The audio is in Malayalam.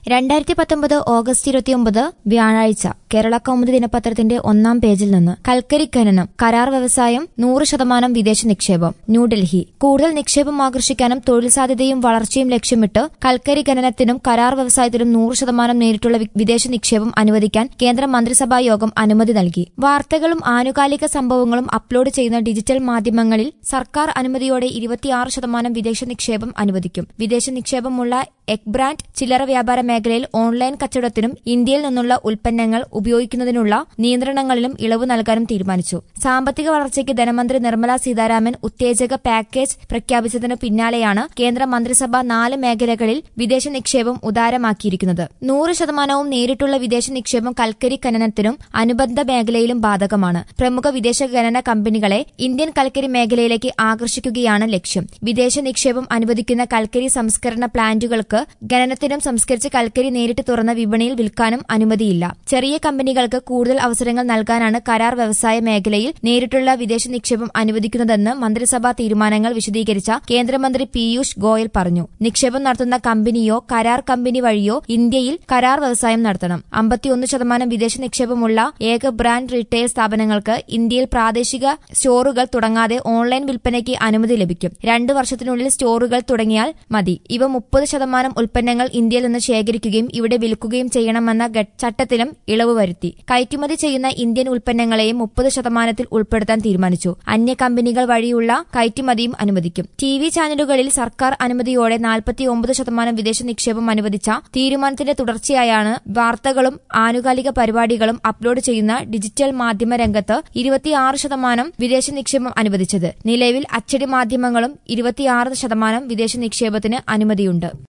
രണ്ടായിരത്തി പത്തൊമ്പത് ഓഗസ്റ്റ് ഇരുപത്തിയൊമ്പത് വ്യാഴാഴ്ച കേരള കൗമുദി ദിനപത്രത്തിന്റെ ഒന്നാം പേജിൽ നിന്ന് കൽക്കരി ഖനനം കരാർ വ്യവസായം നൂറ് ശതമാനം വിദേശ നിക്ഷേപം ന്യൂഡൽഹി കൂടുതൽ നിക്ഷേപം ആകർഷിക്കാനും തൊഴിൽ സാധ്യതയും വളർച്ചയും ലക്ഷ്യമിട്ട് കൽക്കരി ഖനനത്തിനും കരാർ വ്യവസായത്തിനും നൂറ് ശതമാനം നേരിട്ടുള്ള വി- വിദേശ നിക്ഷേപം അനുവദിക്കാൻ കേന്ദ്ര മന്ത്രിസഭാ യോഗം അനുമതി നൽകി വാർത്തകളും ആനുകാലിക സംഭവങ്ങളും അപ്ലോഡ് ചെയ്യുന്ന ഡിജിറ്റൽ മാധ്യമങ്ങളിൽ സർക്കാർ അനുമതിയോടെ ഇരുപത്തിയാറ് ശതമാനം വിദേശ നിക്ഷേപം അനുവദിക്കും വിദേശ നിക്ഷേപമുള്ള എക് ബ്രാൻഡ് ചില്ലറ വ്യാപാര മേഖലയിൽ ഓൺലൈൻ കച്ചവടത്തിനും ഇന്ത്യയിൽ നിന്നുള്ള ഉൽപ്പന്നങ്ങൾ ഉപയോഗിക്കുന്നതിനുള്ള നിയന്ത്രണങ്ങളിലും ഇളവ് നൽകാനും തീരുമാനിച്ചു സാമ്പത്തിക വളർച്ചയ്ക്ക് ധനമന്ത്രി നിർമ്മല സീതാരാമൻ ഉത്തേജക പാക്കേജ് പ്രഖ്യാപിച്ചതിനു പിന്നാലെയാണ് കേന്ദ്ര മന്ത്രിസഭ നാല് മേഖലകളിൽ വിദേശ നിക്ഷേപം ഉദാരമാക്കിയിരിക്കുന്നത് നൂറ് ശതമാനവും നേരിട്ടുള്ള വിദേശ നിക്ഷേപം കൽക്കരി ഖനനത്തിനും അനുബന്ധ മേഖലയിലും ബാധകമാണ് പ്രമുഖ വിദേശ ഖനന കമ്പനികളെ ഇന്ത്യൻ കൽക്കരി മേഖലയിലേക്ക് ആകർഷിക്കുകയാണ് ലക്ഷ്യം വിദേശ നിക്ഷേപം അനുവദിക്കുന്ന കൽക്കരി സംസ്കരണ പ്ലാന്റുകൾക്ക് ഖനനത്തിനും സംസ്കരിച്ച കൽക്കരി നേരിട്ട് തുറന്ന വിപണിയിൽ വിൽക്കാനും അനുമതിയില്ല ചെറിയ കമ്പനികൾക്ക് കൂടുതൽ അവസരങ്ങൾ നൽകാനാണ് കരാർ വ്യവസായ മേഖലയിൽ നേരിട്ടുള്ള വിദേശ നിക്ഷേപം അനുവദിക്കുന്നതെന്ന് മന്ത്രിസഭാ തീരുമാനങ്ങൾ വിശദീകരിച്ച കേന്ദ്രമന്ത്രി പീയൂഷ് ഗോയൽ പറഞ്ഞു നിക്ഷേപം നടത്തുന്ന കമ്പനിയോ കരാർ കമ്പനി വഴിയോ ഇന്ത്യയിൽ കരാർ വ്യവസായം നടത്തണം അമ്പത്തിയൊന്ന് ശതമാനം വിദേശ നിക്ഷേപമുള്ള ഏക ബ്രാൻഡ് റീറ്റെയിൽ സ്ഥാപനങ്ങൾക്ക് ഇന്ത്യയിൽ പ്രാദേശിക സ്റ്റോറുകൾ തുടങ്ങാതെ ഓൺലൈൻ വിൽപ്പനയ്ക്ക് അനുമതി ലഭിക്കും രണ്ട് വർഷത്തിനുള്ളിൽ സ്റ്റോറുകൾ തുടങ്ങിയാൽ മതി ഇവ മുപ്പത് ശതമാനം ഉൽപ്പന്നങ്ങൾ ഇന്ത്യയിൽ നിന്ന് ശേഖരിക്കുകയും ഇവിടെ വിൽക്കുകയും ചെയ്യണമെന്ന ഗ- ചട്ടത്തിലും ഇളവ് വരുത്തി കയറ്റുമതി ചെയ്യുന്ന ഇന്ത്യൻ ഉൽപ്പന്നങ്ങളെയും മുപ്പത് ശതമാനത്തിൽ ഉൾപ്പെടുത്താൻ തീരുമാനിച്ചു അന്യ കമ്പനികൾ വഴിയുള്ള കയറ്റുമതിയും അനുവദിക്കും ടി വി ചാനലുകളിൽ സർക്കാർ അനുമതിയോടെ നാൽപ്പത്തിയൊമ്പത് ശതമാനം വിദേശ നിക്ഷേപം അനുവദിച്ച തീരുമാനത്തിന്റെ തുടർച്ചയായാണ് വാർത്തകളും ആനുകാലിക പരിപാടികളും അപ്ലോഡ് ചെയ്യുന്ന ഡിജിറ്റൽ മാധ്യമ രംഗത്ത് ഇരുപത്തിയാറ് ശതമാനം വിദേശ നിക്ഷേപം അനുവദിച്ചത് നിലവിൽ അച്ചടി മാധ്യമങ്ങളും ഇരുപത്തിയാറ് ശതമാനം വിദേശ നിക്ഷേപത്തിന് അനുമതിയുണ്ട്